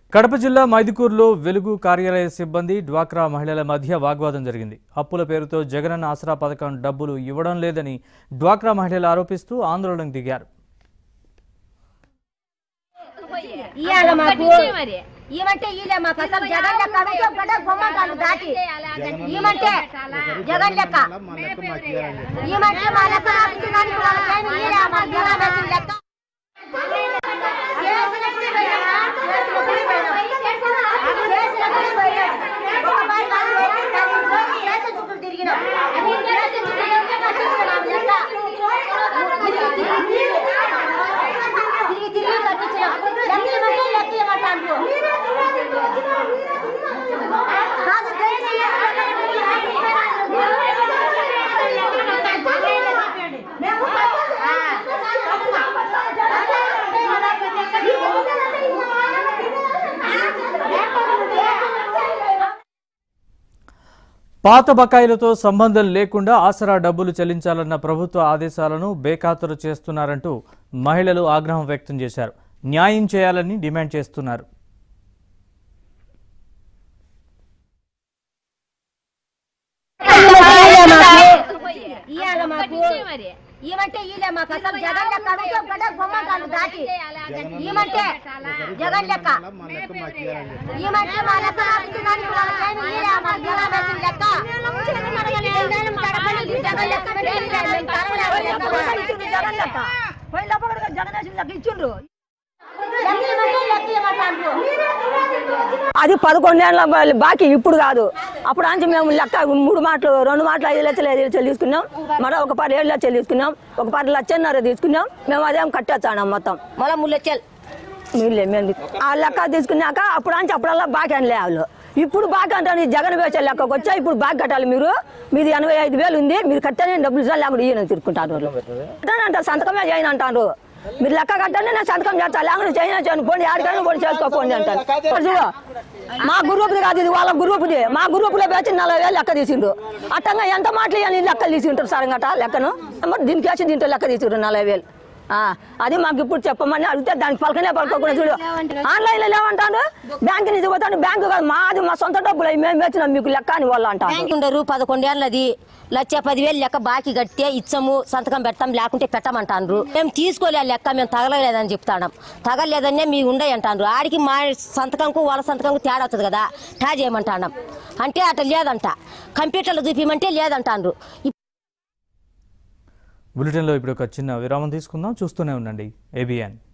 కడప జిల్లా మైదుకూరులో వెలుగు కార్యాలయ సిబ్బంది డ్వాక్రా మహిళల మధ్య వాగ్వాదం జరిగింది అప్పుల పేరుతో జగనన్న ఆసరా పథకం డబ్బులు ఇవ్వడం లేదని డ్వాక్రా మహిళలు ఆరోపిస్తూ ఆందోళనకు దిగారు ఇయ్యాల మాకు మరి ఏమంటే ఈలే మాకు అసలు జగన్ లెక్క అడుగుతాం కదా బొమ్మంటాను దాటి ఏమంటే జగన్ లెక్క ఏమంటే మా లెక్క రాపించడానికి వాళ్ళకేమి ఈలే మా జగన్ వేసిన లెక్క కేసులప్పుడు పోయినామా? కేసులప్పుడు పోయినాం. కేసులప్పుడు పోయినాం. ఒకసారి కాదు, పది రోజులు కేసుల చుట్టూ తిరిగినాం. కేసుల చుట్టూ తిరిగితే కట్టించుకున్నాం లెక్క. తిరిగి తిరిగి తిరిగి తిరిగి కట్టించినాం లెక్క ఇవ్వమంటే లెక్క ఇవ్వమంటారు కాదు పాత బకాయిలతో సంబంధం లేకుండా ఆసరా డబ్బులు చెల్లించాలన్న ప్రభుత్వ ఆదేశాలను బేఖాతరు చేస్తున్నారంటూ మహిళలు ఆగ్రహం వ్యక్తం చేశారు న్యాయం చేయాలని డిమాండ్ చేస్తున్నారు ఇయ్యాల మాకు మరి ఏమంటే ఈలే మాకు అసలు జగన్ లెక్క అడుగుతాం కదా బొమ్మంటాను దాటి ఏమంటే జగన్ లెక్క ఏమంటే మా లెక్క రాపించడానికి వాళ్ళకేమి ఈలే మా జగన్ వేసిన లెక్క జగన్ తడపండి, జగన్ లెక్క పెట్టి ఈలే, మేము తడవలేదు లెక్క. లెక్క ఇవ్వమంటే లెక్క ఇవ్వమంటారు. అది పదకొండేళ్ళ బా- బాకీ ఇప్పుడు కాదు అప్పుడు అంచి మేము లెక్క మూడు మాటలు రెండు మాటలు ఐదు లక్షలు ఐదు లక్షలు తీసుకున్నాం మరో ఒక పది ఏడు లక్షలు తీసుకున్నాం ఒక పది లక్షన్నర తీసుకున్నాం మేము అదేం కట్టేస్తాను మొత్తం మళ్ళా మూడు లక్షలు మీరులే మేము ఆ లెక్క తీసుకున్నాక అప్పుడు అంచి అప్పుడల్లా బాకీ అనలే వాళ్ళు ఇప్పుడు బాకీ అంటారు ఈ జగన్ వేసే లెక్కకు వచ్చా ఇప్పుడు బాకీ కట్టాలి మీరు మీది ఎనభై ఐదు వేలు ఉంది మీరు కట్టాలని డబ్బులు ఇవ్వాలి లేకుండా ఈయన తిరుక్కుంటారు వాళ్ళు అంటారు సంతకమే చేయను అంటారు మీరు లెక్క కట్టండి నేను సంతకం చేస్తాను లేకుండా చేయను చేయను పోండి ఆడికైనా పోండి చేసుకోపోండి అంటారు ఇప్పుడు చూడు మా గ్రూప్ది కాదు ఇది వాళ్ళ గ్రూప్ది మా గ్రూపులో వేసి నలభై వేలు లెక్క తీసిండు అట్టంగా ఎంత మాటలు ఇవ్వాలి లెక్కలు తీసుకుంటారు సరంగట లెక్కను మరి దీనికి వేసి దీంట్లో లెక్క తీసుకుంటారు నలభై వేలు ఆ, అది మాకు ఇప్పుడు చెప్పమని అడిగితే దానికి పలకనే పలకకుండా చూడు ఆన్లైన్ లో లేవంటాడు బ్యాంక్ నుంచి పోతాడు బ్యాంకు కాదు మాది మా సొంత డబ్బులు అవి మేము వేసినాం మీకు లెక్క అని వాళ్ళు అంటారు బ్యాంక్ ఉండరు పదకొండేళ్ళది లక్ష పదివేలు లెక్క బాకీ కడితే ఇచ్చము సంతకం పెడతాం లేకుంటే పెట్టమంటారు మేము తీసుకోలే ఆ లెక్క మేము తగలలేదని చెప్తాం తగలలేదనే మీ ఉండే అంటారు ఆడికి మా సంతకంకు వాళ్ళ సంతకంకు తేడా వస్తుంది కదా టా చేయమంటాం అంటే అట్లా లేదంట కంప్యూటర్లో చూపించమంటే లేదంటారు బులెటిన్లో ఇప్పుడు ఒక చిన్న విరామం తీసుకుందాం చూస్తూనే ఉండండి ఏబిఎన్